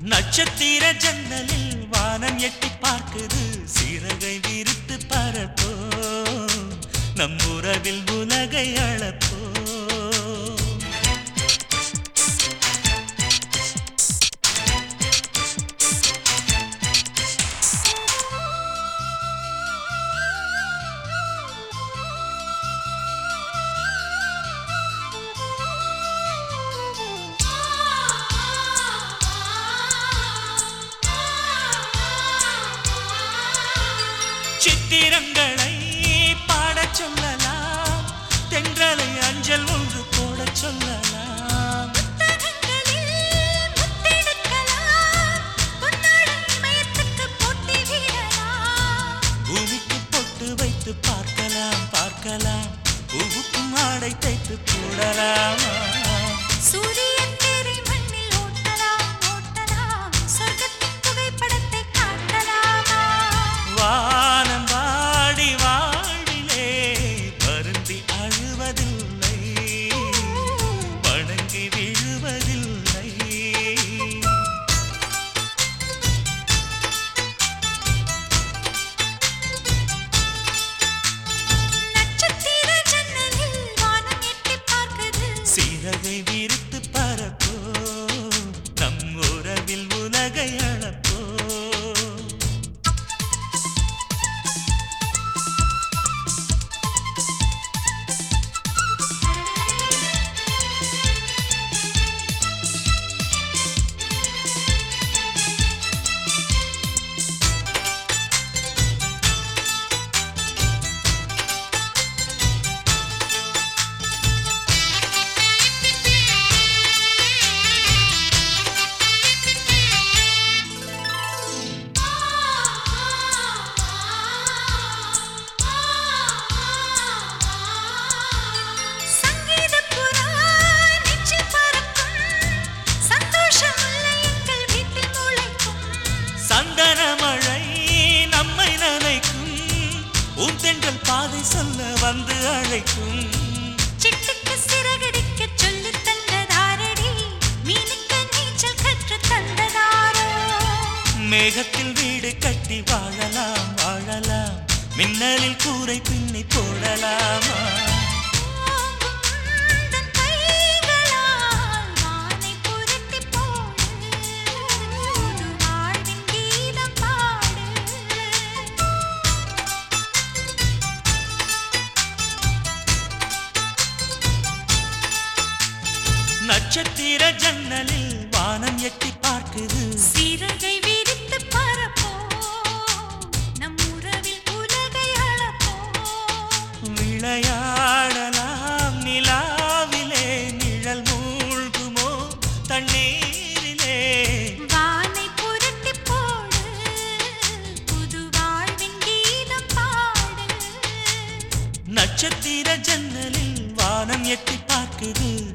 நட்சத்திர ஜன்னலில் வானம் எட்டி பார்க்குது சிறகை விரித்து பரப்போ நம் உறவில் உலகை அளப்போ சித்திரங்களை பாடச் சொல்லலாம் தென்றலை அஞ்சல் ஒன்று போடச் சொல்லலாம் புத்தகங்களில் முத்தெடுக்கலாம் பொன்னாடை இமயத்துக்கு போட்டி விடலாம் பூமிக்கு பொட்டு வைத்து பார்க்கலாம் பார்க்கலாம் பூவுக்கும் ஆடை தைத்து போடலாமா சூரியன் தேரை மண்ணில் ஓட்டலாம் ஓட்டலாம் சொர்க்கத்தின் புகைப்படத்தை காட்டலாமா வானம் வாடி வாழ்விலே வருந்தி அழுவதில்லை வணங்கி விழுவதில்லை நட்சத்திர ஜன்னலில் வானம் எட்டிப் பார்க்குது சிறகை விரித்து பரப்போ நம் உறவில் உலகை அளப்போ சங்கீதப் புறா நெற்றி பறக்கும் சந்தோஷம் முல்லை எங்கள் வீட்டில் முளைக்கும் சந்தன மழை நம்மை நனைக்கும் உன் தென்றல் பாதை சொல்ல வந்து அழைக்கும் சிட்டுக்கு சிறகடிக்கச் சொல்லித் தந்ததாரடி மீனுக்கு நீச்சல் கற்றுத் தந்ததாரோ மேகத்தில் வீடு கட்டி வாழலாம் வாழலாம் மின்னலில் கூரை பின்னி போடலாமா ஓங்கும் உந்தன் கைகளால் வானை புரட்டிப் போடு புது வாழ்வின் கீதம் பாடு நட்சத்திர ஜன்னலில் வானம் எட்டி பார்க்குது சிறகை விரித்து பறப்போம் நம் உறவில் உலகை அளப்போம் விளையாடலாம் நிலாவிலே நிழல் மூழ்குமோ தண்ணீரிலே வானை புரட்டிப் போடு புது வாழ்வின் கீதம் பாடு நட்சத்திர ஜன்னலில் வானம் எட்டி பார்க்குது